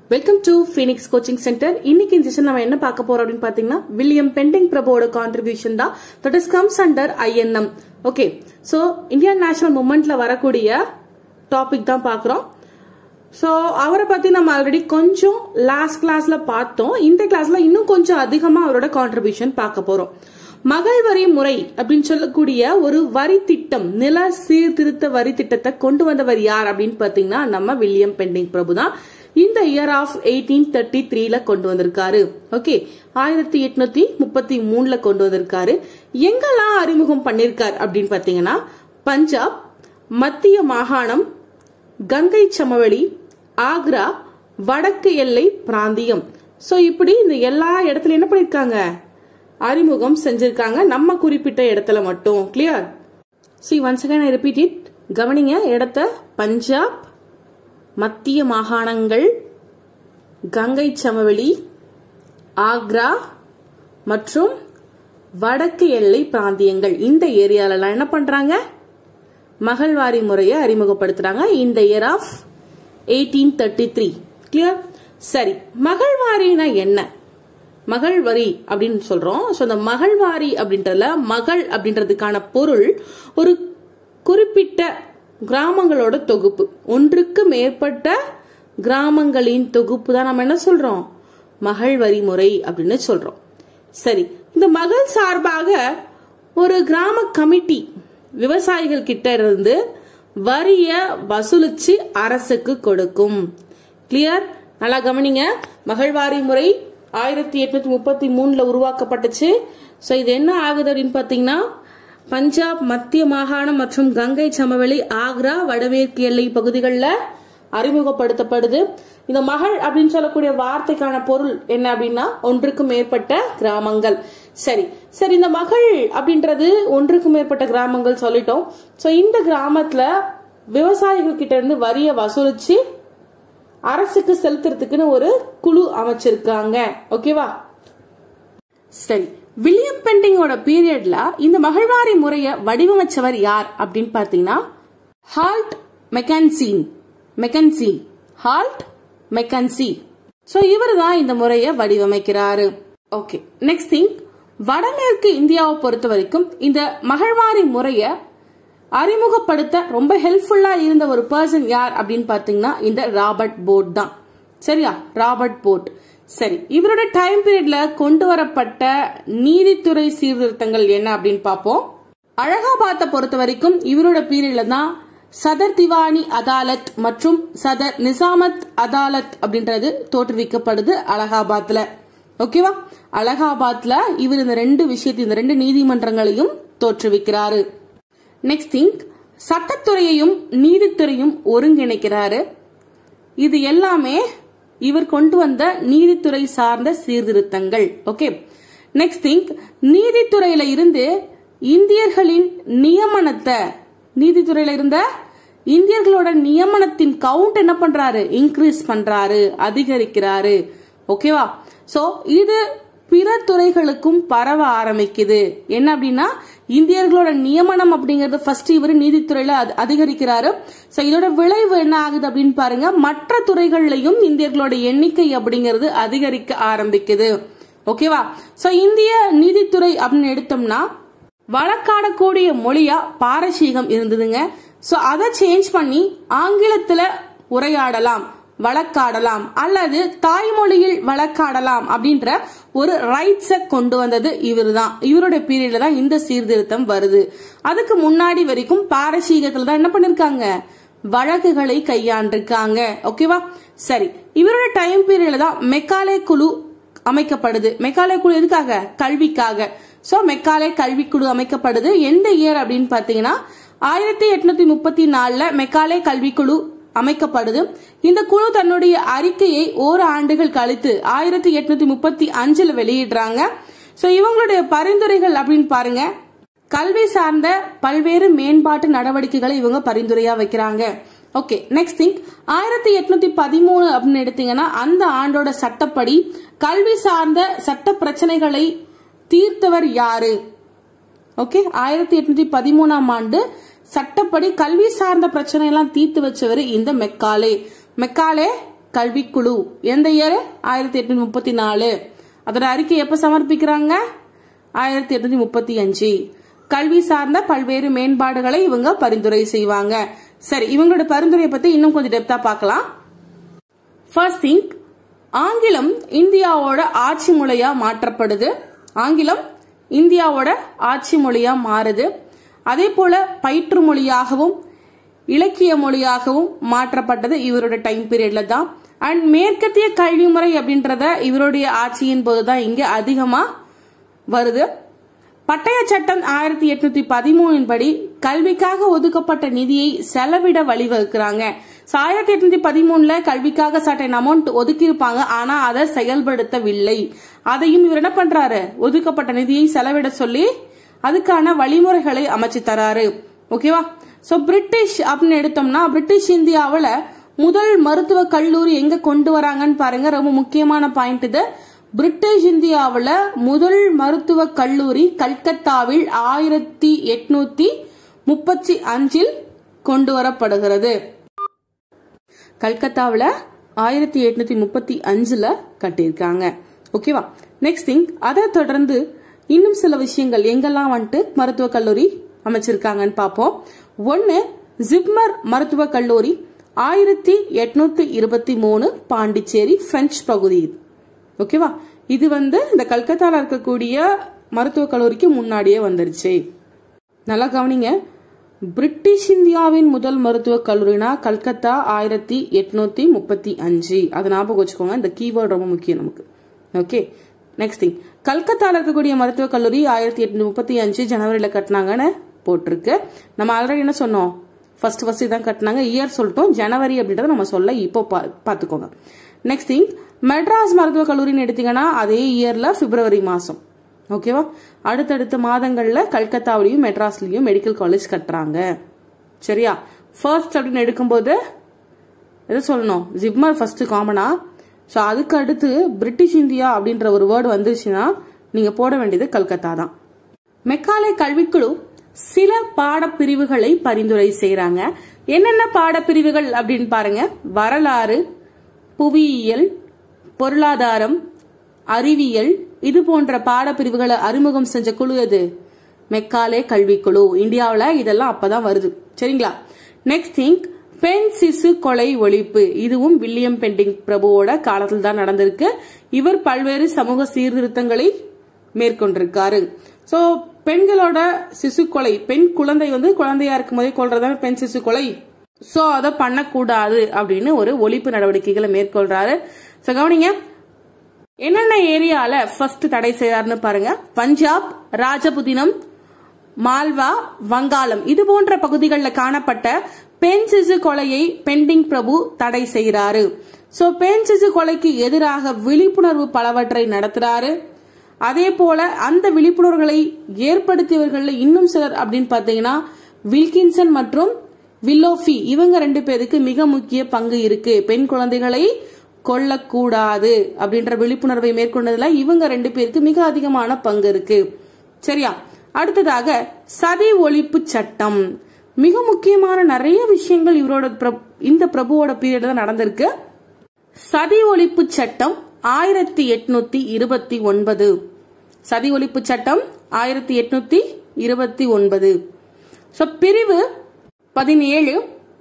Welcome to Phoenix coaching centre இன்னைக்கு இந்த செஷன் நம்ம என்ன பார்க்க போறோம் அப்படின்னு பாத்தீங்கன்னா வில்லியம் பெண்டிங் பிரபுவோட கான்ட்ரிபியூஷன் தான் that is comes under INM okay so Indian national மூமெண்ட்ல வரக்கூடிய டாபிக் தான் பார்க்குறோம் ஸோ அவரை பத்தி நம்ம ஆல்ரெடி கொஞ்சம் லாஸ்ட் கிளாஸ்ல பார்த்தோம் இந்த கிளாஸ்ல இன்னும் கொஞ்சம் அதிகமா அவரோட கான்ட்ரிபியூஷன் பார்க்க போறோம் மகள் வரி முறை அப்படின்னு சொல்லக்கூடிய ஒரு வரி திட்டம் நில சீர்திருத்த வரி திட்டத்தை கொண்டு வந்தவர் யார் அப்படின்னு பாத்தீங்கன்னா நம்ம வில்லியம் பெண்டிங் பிரபு தான் இந்த இயர் ஆஃப் எயிட்டீன் தேர்ட்டி த்ரீல கொண்டு வந்திருக்காரு ஓகே ஆயிரத்தி எட்நூத்தி முப்பத்தி மூணுல கொண்டு வந்திருக்காரு எங்கெல்லாம் அறிமுகம் பண்ணிருக்கார் அப்படின்னு பாத்தீங்கன்னா பஞ்சாப் மத்திய மாகாணம் கங்கை சமவெளி ஆக்ரா வடக்கு எல்லை பிராந்தியம் சோ இப்படி இந்த எல்லா இடத்துல என்ன பண்ணிருக்காங்க அறிமுகம் செஞ்சிருக்காங்க நம்ம குறிப்பிட்ட இடத்துல மட்டும் clear see once again I repeat it கவனிங்க இடத்த பஞ்சாப் மத்திய மாகாணங்கள் கங்கை சமவெளி ஆக்ரா மற்றும் வடக்கு எல்லை பிராந்தியங்கள் இந்த ஏரியாலலாம் என்ன பண்றாங்க மகள்வாரி முறையை அறிமுகப்படுத்துறாங்க இந்த year of eighteen thirty three clear சரி மகள்வாரினா என்ன மகள் வரி அப்படின்னு சொல்றோம் ஸோ அந்த மகள்வாரி அப்படின்றதுல மகள் அப்படின்றதுக்கான பொருள் ஒரு குறிப்பிட்ட கிராமங்களோட தொகுப்பு ஒன்றுக்கு மேற்பட்ட கிராமங்களின் தொகுப்பு தான் நம்ம என்ன சொல்றோம் மகள் வரி முறை அப்படின்னு சொல்றோம் சரி இந்த மகள் சார்பாக ஒரு கிராம கமிட்டி விவசாயிகள் கிட்ட இருந்து வரிய வசூலிச்சு அரசுக்கு கொடுக்கும் கிளியர் நல்லா கவனிங்க மகள்வாரி முறை ஆயிரத்தி எட்நூத்தி முப்பத்தி மூணுல உருவாக்கப்பட்டுச்சு ஸோ இது என்ன ஆகுது அப்படின்னு பாத்தீங்கன்னா பஞ்சாப் மத்திய மாகாணம் மற்றும் கங்கை சமவெளி ஆக்ரா வடமேற்கு எல்லை பகுதிகளில் அறிமுகப்படுத்தப்படுது இந்த மகள் அப்படின்னு சொல்லக்கூடிய வார்த்தைக்கான பொருள் என்ன அப்படின்னா ஒன்றுக்கு மேற்பட்ட கிராமங்கள் சரி சரி இந்த மகள் அப்படின்றது ஒன்றுக்கு மேற்பட்ட கிராமங்கள் சொல்லிட்டோம் ஸோ இந்த கிராமத்துல விவசாயிகள் கிட்ட இருந்து வரிய வசூலிச்சு அரசுக்கு செலுத்துறதுக்குன்னு ஒரு குழு அமைச்சிருக்காங்க ஓகேவா சரி வில்லியம் பெண்டிங்கோட பீரியட்ல இந்த மகள்வாரி முறைய வடிவமைச்சவர் யார் அப்படின்னு பாத்தீங்கன்னா ஹால்ட் மெக்கன்சீன் மெக்கன்சி ஹால்ட் மெக்கன்சி சோ இவர் தான் இந்த முறைய வடிவமைக்கிறாரு ஓகே நெக்ஸ்ட் திங் வடமேற்கு இந்தியாவை பொறுத்த வரைக்கும் இந்த மகள்வாரி முறைய அறிமுகப்படுத்த ரொம்ப ஹெல்ப்ஃபுல்லா இருந்த ஒரு பர்சன் யார் அப்படின்னு பாத்தீங்கன்னா இந்த ராபர்ட் போர்ட் தான் சரியா ராபர்ட் போர்ட் சரி இவரோட டைம் பீரியட்ல கொண்டு வரப்பட்ட நீதித்துறை சீர்திருத்தங்கள் என்ன அப்படின்னு பார்ப்போம் அழகாபாத்தை பொறுத்த வரைக்கும் இவரோட பீரியட்ல தான் சதர் திவானி அதாலத் மற்றும் சதர் நிசாமத் அதாலத் அப்படின்றது தோற்றுவிக்கப்படுது அலகாபாத்ல ஓகேவா அலகாபாத்ல இவர் இந்த ரெண்டு விஷயத்தையும் இந்த ரெண்டு நீதிமன்றங்களையும் தோற்றுவிக்கிறாரு நெக்ஸ்ட் திங் சட்டத்துறையையும் நீதித்துறையும் ஒருங்கிணைக்கிறாரு இது எல்லாமே இவர் கொண்டு வந்த நீதித்துறை சார்ந்த சீர்திருத்தங்கள் ஓகே நெக்ஸ்ட் திங் நீதித்துறையில இருந்து இந்தியர்களின் நியமனத்தை நீதித்துறையில இருந்த இந்தியர்களோட நியமனத்தின் கவுண்ட் என்ன பண்றாரு இன்க்ரீஸ் பண்றாரு அதிகரிக்கிறாரு ஓகேவா சோ இது பிற துறைகளுக்கும் பரவ ஆரம்பிக்குது என்ன அப்படின்னா இந்தியர்களோட நியமனம் அப்படிங்கறது ஃபர்ஸ்ட் இவர் நீதித்துறையில அதிகரிக்கிறாரு சோ இதோட விளைவு என்ன ஆகுது அப்படின்னு பாருங்க மற்ற துறைகள்லயும் இந்தியர்களோட எண்ணிக்கை அப்படிங்கிறது அதிகரிக்க ஆரம்பிக்குது ஓகேவா சோ இந்திய நீதித்துறை அப்படின்னு எடுத்தோம்னா வழக்காடக்கூடிய மொழியா பாரசீகம் இருந்ததுங்க சோ அதை சேஞ்ச் பண்ணி ஆங்கிலத்துல உரையாடலாம் வழக்காடலாம் அல்லது தாய்மொழியில் வழக்காடலாம் அப்படின்ற ஒரு ரைட்ஸ கொண்டு வந்தது இவர் தான் இவருடைய பீரியட்ல தான் இந்த சீர்திருத்தம் வருது அதுக்கு முன்னாடி வரைக்கும் பாரசீகத்துல தான் என்ன பண்ணிருக்காங்க வழக்குகளை கையாண்டிருக்காங்க ஓகேவா சரி இவரோட டைம் பீரியட்ல தான் மெக்காலே குழு அமைக்கப்படுது மெக்காலே குழு எதுக்காக கல்விக்காக சோ மெக்காலே கல்விக்குழு அமைக்கப்படுது எந்த இயர் அப்படின்னு பாத்தீங்கன்னா ஆயிரத்தி எட்நூத்தி முப்பத்தி நாலுல மெக்காலே கல்விக்குழு அமைக்கப்படுது இந்த குழு தன்னுடைய அறிக்கையை ஓர் ஆண்டுகள் கழித்து ஆயிரத்தி எட்நூத்தி முப்பத்தி அஞ்சுல வெளியிடுறாங்க சோ இவங்களுடைய பரிந்துரைகள் அப்படின்னு பாருங்க கல்வி சார்ந்த பல்வேறு மேம்பாட்டு நடவடிக்கைகளை இவங்க பரிந்துரையா வைக்கிறாங்க ஓகே நெக்ஸ்ட் திங் ஆயிரத்தி எட்நூத்தி பதிமூணு அப்படின்னு எடுத்தீங்கன்னா அந்த ஆண்டோட சட்டப்படி கல்வி சார்ந்த சட்ட பிரச்சனைகளை தீர்த்தவர் யாரு ஓகே ஆயிரத்தி எட்நூத்தி பதிமூணாம் ஆண்டு சட்டப்படி கல்வி சார்ந்த பிரச்சனை எல்லாம் தீர்த்து வச்சவர் இந்த மெக்காலே மெக்காலே கல்விக்குழு எந்த இயர் ஆயிரத்தி எட்நூத்தி முப்பத்தி நாலு அதோட அறிக்கை எப்ப சமர்ப்பிக்கிறாங்க ஆயிரத்தி எட்நூத்தி முப்பத்தி அஞ்சு கல்வி சார்ந்த பல்வேறு மேம்பாடுகளை இவங்க பரிந்துரை செய்வாங்க சரி இவங்களோட பரிந்துரையை பத்தி இன்னும் கொஞ்சம் டெப்தா பார்க்கலாம் ஃபர்ஸ்ட் திங் ஆங்கிலம் இந்தியாவோட ஆட்சி மொழியா மாற்றப்படுது ஆங்கிலம் இந்தியாவோட ஆட்சி மொழியா மாறுது அதே போல பயிற்று மொழியாகவும் இலக்கிய மொழியாகவும் மாற்றப்பட்டது இவரோட டைம் பீரியட்ல தான் அண்ட் மேற்கத்திய கல்வி முறை அப்படின்றத இவருடைய ஆட்சியின் போதுதான் இங்க அதிகமா வருது பட்டய சட்டம் ஆயிரத்தி எட்நூத்தி பதிமூணின் படி கல்விக்காக ஒதுக்கப்பட்ட நிதியை செலவிட வழிவகுக்கிறாங்க ஆயிரத்தி எட்நூத்தி பதிமூணுல கல்விக்காக சட்டன் அமௌண்ட் ஒதுக்கியிருப்பாங்க ஆனா அதை செயல்படுத்தவில்லை அதையும் இவர் என்ன பண்றாரு ஒதுக்கப்பட்ட நிதியை செலவிட சொல்லி அதுக்கான வழிமுறைகளை அமைச்சு தராரு ஓகேவா சோ பிரிட்டிஷ் அப்படின்னு எடுத்தோம்னா பிரிட்டிஷ் இந்தியாவுல முதல் மருத்துவ கல்லூரி எங்க கொண்டு வராங்கன்னு பாருங்க ரொம்ப முக்கியமான பாயிண்ட் இது பிரிட்டிஷ் இந்தியாவுல முதல் மருத்துவ கல்லூரி கல்கத்தாவில் ஆயிரத்தி எட்நூத்தி முப்பத்தி அஞ்சில் கொண்டு வரப்படுகிறது கல்கத்தாவில் ஆயிரத்தி எட்நூத்தி முப்பத்தி அஞ்சுல கட்டியிருக்காங்க ஓகேவா நெக்ஸ்ட் திங் அதை தொடர்ந்து இன்னும் சில விஷயங்கள் எங்கெல்லாம் வந்துட்டு மருத்துவக் கல்லூரி அமைச்சிருக்காங்கன்னு பார்ப்போம் ஒன்னு ஜிப்மர் மருத்துவக் கல்லூரி ஆயிரத்தி எட்நூத்தி இருபத்தி மூணு பாண்டிச்சேரி பிரெஞ்சு பகுதி இது. ஓகேவா இது வந்து இந்த கல்கத்தால இருக்கக்கூடிய மருத்துவக் கல்லூரிக்கு முன்னாடியே வந்துருச்சு நல்லா கவனிங்க பிரிட்டிஷ் இந்தியாவின் முதல் மருத்துவக் கல்லூரினா கல்கத்தா ஆயிரத்தி எட்நூத்தி முப்பத்தி அஞ்சு அதை ஞாபகம் வச்சுக்கோங்க இந்த கீவேர்டு ரொம்ப முக்கியம் நமக்கு ஓகே நெக்ஸ்ட் திங் கல்கத்தால இருக்கக்கூடிய மருத்துவக் கல்லூரி ஆயிரத்தி எட்நூத்தி முப்பத்தி அஞ்சு ஜனவரியில கட்டினாங்கன்னு போட்டிருக்கு நம்ம ஆல்ரெடி என்ன சொன்னோம் ஃபர்ஸ்ட் ஃபர்ஸ்ட் இதான் கட்டினாங்க இயர் சொல்லிட்டோம் ஜனவரி அப்படின்றத நம்ம சொல்ல இப்போ பா- பார்த்துக்கோங்க நெக்ஸ்ட் திங் மெட்ராஸ் மருத்துவக் கல்லூரின்னு எடுத்தீங்கன்னா அதே இயர்ல பிப்ரவரி மாசம் ஓகேவா அடுத்தடுத்த மாதங்கள்ல கல்கத்தாவிலையும் மெட்ராஸ்லயும் மெடிக்கல் காலேஜ் கட்டுறாங்க சரியா ஃபர்ஸ்ட் அப்படின்னு எடுக்கும்போது எதை சொல்லணும் ஜிப்மர் ஃபர்ஸ்ட் காமனா ஸோ அதுக்கு அடுத்து பிரிட்டிஷ் இந்தியா அப்படின்ற ஒரு வேர்டு வந்துருச்சுன்னா நீங்க போட வேண்டியது கல்கத்தா தான் மெக்காலே கல்விக்குழு சில பாடப்பிரிவுகளை பரிந்துரை செய்றாங்க என்னென்ன பாடப்பிரிவுகள் அப்படின்னு பாருங்க வரலாறு புவியியல் பொருளாதாரம் அறிவியல் இது போன்ற பாடப்பிரிவுகளை அறிமுகம் செஞ்ச குழு எது மெக்காலே கல்விக்குழு இந்தியாவுல இதெல்லாம் அப்பதான் வருது சரிங்களா நெக்ஸ்ட் திங் பெண் சிசு கொலை ஒழிப்பு இதுவும் வில்லியம் பெண்டிங் பிரபுவோட காலத்தில் தான் நடந்திருக்கு இவர் பல்வேறு சமூக சீர்திருத்தங்களை மேற்கொண்டிருக்காரு சோ பெண்களோட சிசு கொலை பெண் குழந்தை வந்து குழந்தையா இருக்கும் போதே கொள்றதான பெண் சிசு கொலை சோ அதை பண்ணக்கூடாது அப்படின்னு ஒரு ஒழிப்பு நடவடிக்கைகளை மேற்கொள்றாரு சோ கவனிங்க என்னென்ன ஏரியால ஃபர்ஸ்ட் தடை செய்தார்னு பாருங்க பஞ்சாப் ராஜபுதினம் மால்வா வங்காளம் இது போன்ற பகுதிகளில் காணப்பட்ட பெண் சிசு கொலையை பெண்டிங் பிரபு தடை செய்கிறாரு சோ பெண் சிசு கொலைக்கு எதிராக விழிப்புணர்வு பலவற்றை நடத்துறாரு அதே போல அந்த விழிப்புணர்வுகளை ஏற்படுத்தியவர்கள் இன்னும் சிலர் அப்படின்னு பாத்தீங்கன்னா வில்கின்சன் மற்றும் வில்லோஃபி இவங்க ரெண்டு பேருக்கு மிக முக்கிய பங்கு இருக்கு பெண் குழந்தைகளை கொல்லக்கூடாது அப்படின்ற விழிப்புணர்வை மேற்கொண்டதுல இவங்க ரெண்டு பேருக்கு மிக அதிகமான பங்கு இருக்கு சரியா அடுத்ததாக சதி ஒழிப்பு சட்டம் மிக முக்கியமான நிறைய விஷயங்கள் இவரோட பிரபு- இந்த பிரபுவோட பீரியட்ல தான் நடந்திருக்கு சதி ஒழிப்பு சட்டம் ஆயிரத்தி எட்நூத்தி இருபத்தி ஒன்பது சதி ஒழிப்பு சட்டம் ஆயிரத்தி எட்நூத்தி இருபத்தி ஒன்பது சோ பிரிவு பதினேழு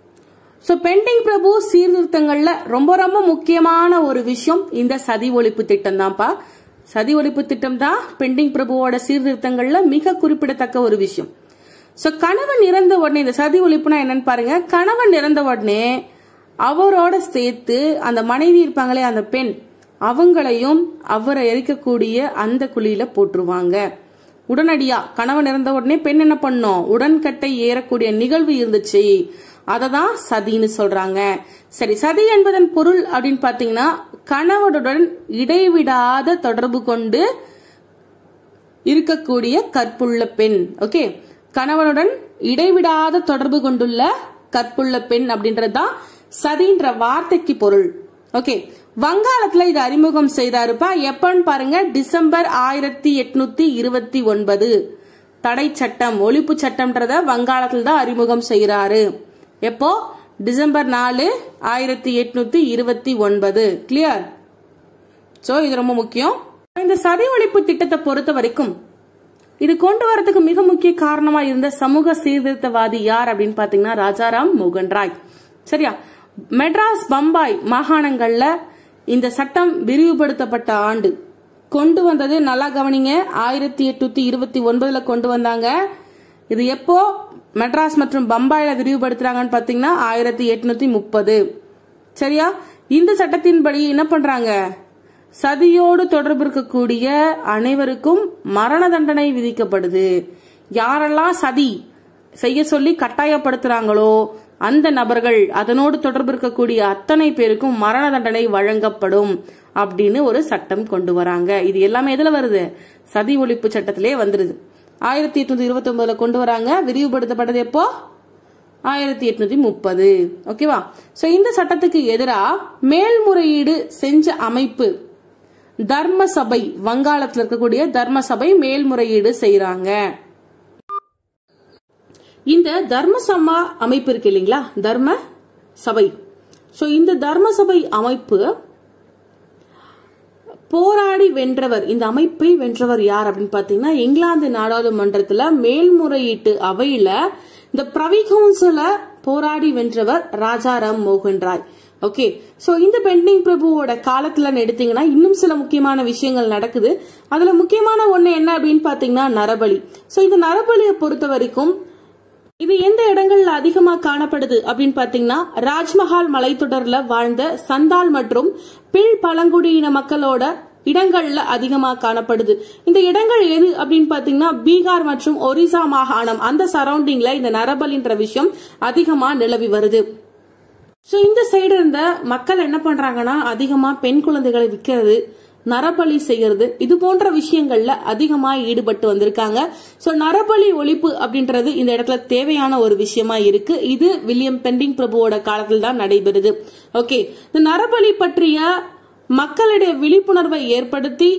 சோ பெண்டிங் பிரபு சீர்திருத்தங்கள்ல ரொம்ப ரொம்ப முக்கியமான ஒரு விஷயம் இந்த சதி ஒழிப்பு திட்டம் தான்ப்பா சதி ஒழிப்பு திட்டம் தான் பெண்டிங் பிரபுவோட சீர்திருத்தங்கள்ல மிக குறிப்பிடத்தக்க ஒரு விஷயம் சோ கணவன் இறந்த உடனே இந்த சதி ஒழிப்புனா என்னன்னு பாருங்க கணவன் இறந்த உடனே அவரோட சேர்த்து அந்த மனைவி இருப்பாங்களே அந்த பெண் அவங்களையும் அவரை எரிக்கக்கூடிய அந்த குழியில போட்டுருவாங்க உடனடியா கணவன் இறந்த உடனே பெண் என்ன பண்ணோம் உடன்கட்டை ஏறக்கூடிய நிகழ்வு இருந்துச்சு அதை தான் சதின்னு சொல்றாங்க சரி சதி என்பதன் பொருள் அப்படின்னு பாத்தீங்கன்னா கணவனுடன் இடைவிடாத தொடர்பு கொண்டு இருக்கக்கூடிய கற்புள்ள பெண் ஓகே கணவனுடன் இடைவிடாத தொடர்பு கொண்டுள்ள கற்புள்ள பெண் அப்படின்றதுதான் சதின்ற வார்த்தைக்கு பொருள் ஓகே வங்காளத்துல இது அறிமுகம் செய்தாருப்பா எப்பன்னு பாருங்க டிசம்பர் ஆயிரத்தி எட்நூத்தி இருபத்தி ஒன்பது தடை சட்டம் ஒழிப்பு சட்டம்ன்றத வங்காளத்துல தான் அறிமுகம் செய்யறாரு எப்போ டிசம்பர் நாலு ஆயிரத்தி எட்நூத்தி இருபத்தி ஒன்பது கிளியர் சோ இது ரொம்ப முக்கியம் இந்த சதி ஒழிப்பு திட்டத்தை பொறுத்த வரைக்கும் இது கொண்டு வரதுக்கு மிக முக்கிய காரணமா இருந்த சமூக சீர்திருத்தவாதி யார் அப்படின்னு பாத்தீங்கன்னா ராஜாராம் மோகன் ராய் சரியா மெட்ராஸ் பம்பாய் மாகாணங்கள்ல இந்த சட்டம் விரிவுபடுத்தப்பட்ட ஆண்டு கொண்டு வந்தது நல்லா கவனிங்க ஆயிரத்தி எட்நூத்தி இருபத்தி ஒன்பதுல கொண்டு வந்தாங்க இது எப்போ மெட்ராஸ் மற்றும் பம்பாயில விரிவுபடுத்துறாங்கன்னு பாத்தீங்கன்னா ஆயிரத்தி எட்நூத்தி முப்பது சரியா இந்த சட்டத்தின்படி என்ன பண்றாங்க சதியோடு தொடர்பு இருக்கக்கூடிய அனைவருக்கும் மரண தண்டனை விதிக்கப்படுது யாரெல்லாம் சதி செய்ய சொல்லி கட்டாயப்படுத்துறாங்களோ அந்த நபர்கள் அதனோடு தொடர்பு இருக்கக்கூடிய அத்தனை பேருக்கும் மரண தண்டனை வழங்கப்படும் அப்படின்னு ஒரு சட்டம் கொண்டு வராங்க இது எல்லாமே எதுல வருது சதி ஒழிப்பு சட்டத்திலே வந்துருது ஆயிரத்தி எட்நூத்தி இருபத்தி ஒன்பதுல கொண்டு வராங்க விரிவுபடுத்தப்பட்டது எப்போ ஆயிரத்தி எட்நூத்தி முப்பது ஓகேவா சோ இந்த சட்டத்துக்கு எதிரா மேல்முறையீடு செஞ்ச அமைப்பு தர்ம சபை வங்காளத்துல இருக்கக்கூடிய தர்ம சபை மேல்முறையீடு செய்யறாங்க இந்த தர்ம சமா அமைப்பு இருக்கு இல்லைங்களா தர்ம சபை சோ இந்த தர்ம சபை அமைப்பு போராடி வென்றவர் இந்த அமைப்பை வென்றவர் யார் அப்படின்னு பாத்தீங்கன்னா இங்கிலாந்து நாடாளுமன்றத்துல மேல்முறையீட்டு அவையில இந்த பிரவி கவுன்சில போராடி வென்றவர் ராஜாராம் மோகன் ராய் ஓகே சோ இந்த பெண்டிங் பிரபுவோட காலத்துல எடுத்தீங்கன்னா இன்னும் சில முக்கியமான விஷயங்கள் நடக்குது அதுல முக்கியமான ஒண்ணு என்ன அப்படின்னு பாத்தீங்கன்னா நரபலி சோ இந்த நரபலியை பொறுத்த வரைக்கும் இது எந்த இடங்கள்ல அதிகமா காணப்படுது அப்படின்னு பாத்தீங்கன்னா ராஜ்மஹால் மலைத்தொடர்ல வாழ்ந்த சந்தால் மற்றும் பில் பழங்குடியின மக்களோட இடங்கள்ல அதிகமா காணப்படுது இந்த இடங்கள் எது அப்படின்னு பாத்தீங்கன்னா பீகார் மற்றும் ஒரிசா மாகாணம் அந்த சரௌண்டிங்ல இந்த நரபலின்ற விஷயம் அதிகமா நிலவி வருது சோ இந்த சைடு இருந்த மக்கள் என்ன பண்றாங்கன்னா அதிகமா பெண் குழந்தைகளை விற்கிறது நரபலி செய்யறது இது போன்ற விஷயங்கள்ல அதிகமா ஈடுபட்டு வந்திருக்காங்க சோ நரபலி ஒழிப்பு அப்படின்றது இந்த இடத்துல தேவையான ஒரு விஷயமா இருக்கு இது வில்லியம் பெண்டிங் பிரபுவோட காலத்தில் தான் நடைபெறுது ஓகே இந்த நரபலி பற்றிய மக்களிடையே விழிப்புணர்வை ஏற்படுத்தி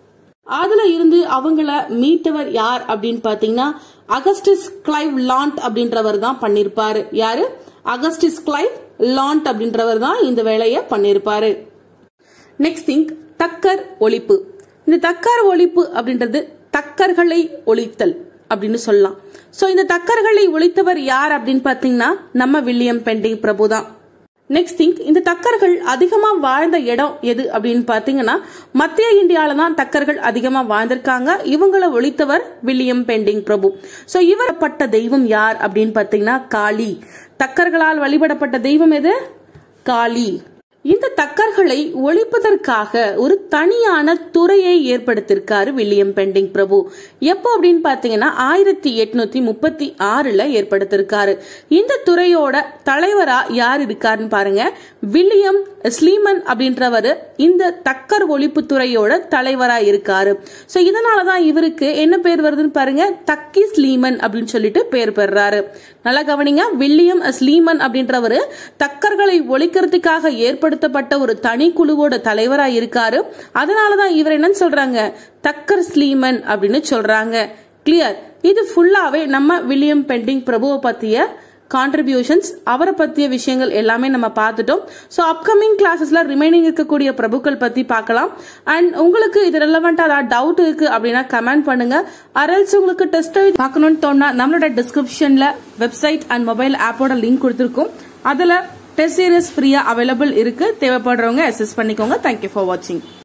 அதுல இருந்து அவங்கள மீட்டவர் யார் அப்படின்னு பாத்தீங்கன்னா அகஸ்டிஸ் கிளைவ் லாண்ட் அப்படின்றவர் தான் பண்ணிருப்பாரு யாரு அகஸ்டிஸ் கிளைவ் லாண்ட் அப்படின்றவர் தான் இந்த வேலையை பண்ணிருப்பாரு நெக்ஸ்ட் திங் தக்கர் ஒழிப்பு இந்த தக்கர் ஒழிப்பு அப்படின்றது தக்கர்களை ஒழித்தல் அப்படின்னு சொல்லலாம் சோ இந்த தக்கர்களை ஒழித்தவர் யார் அப்படின்னு பாத்தீங்கன்னா நம்ம வில்லியம் பெண்டிங் பிரபு தான் நெக்ஸ்ட் திங் இந்த தக்கர்கள் அதிகமா வாழ்ந்த இடம் எது அப்படின்னு பாத்தீங்கன்னா மத்திய இந்தியால தான் தக்கர்கள் அதிகமா வாழ்ந்திருக்காங்க இவங்களை ஒழித்தவர் வில்லியம் பெண்டிங் பிரபு சோ இவர் பட்ட தெய்வம் யார் அப்படின்னு பாத்தீங்கன்னா காளி தக்கர்களால் வழிபடப்பட்ட தெய்வம் எது காளி இந்த தக்கர்களை ஒழிப்பதற்காக ஒரு தனியான துறையை ஏற்படுத்திருக்காரு வில்லியம் பெண்டிங் பிரபு எப்போ அப்படின்னு பாத்தீங்கன்னா ஆயிரத்தி எட்நூத்தி முப்பத்தி ஆறுல ஏற்படுத்திருக்காரு இந்த துறையோட தலைவரா யார் இருக்காருன்னு பாருங்க வில்லியம் ஸ்லீமன் அப்படின்றவரு இந்த தக்கர் ஒழிப்பு துறையோட தலைவரா இருக்காரு சோ இதனாலதான் இவருக்கு என்ன பேர் வருதுன்னு பாருங்க தக்கி ஸ்லீமன் அப்படின்னு சொல்லிட்டு பேர் பெறாரு நல்லா கவனிங்க வில்லியம் ஸ்லீமன் அப்படின்றவரு தக்கர்களை ஒழிக்கிறதுக்காக ஏற்படுத்தப்பட்ட ஒரு தனி குழுவோட தலைவரா இருக்காரு அதனாலதான் இவர் என்னன்னு சொல்றாங்க தக்கர் ஸ்லீமன் அப்படின்னு சொல்றாங்க கிளியர் இது ஃபுல்லாவே நம்ம வில்லியம் பெண்டிங் பிரபுவை பத்திய கான்ட்ரிபியூஷன்ஸ் அவரை பத்திய விஷயங்கள் எல்லாமே நம்ம பார்த்துட்டோம் ஸோ அப்கமிங் கிளாஸஸ்ல ரிமைனிங் இருக்கக்கூடிய பிரபுக்கள் பத்தி பார்க்கலாம் அண்ட் உங்களுக்கு இது ரெலவெண்டா ஏதாவது டவுட் இருக்கு அப்படின்னா கமெண்ட் பண்ணுங்க அரல்ஸ் உங்களுக்கு டெஸ்ட் பார்க்கணும்னு தோணா நம்மளோட டிஸ்கிரிப்ஷன்ல வெப்சைட் அண்ட் மொபைல் ஆப்போட லிங்க் கொடுத்துருக்கோம் அதுல டெஸ்ட் சீரியஸ் ஃப்ரீயா அவைலபிள் இருக்கு தேவைப்படுறவங்க அசஸ் பண்ணிக்கோங்க தேங்க்யூ ஃபார் வாட்சிங்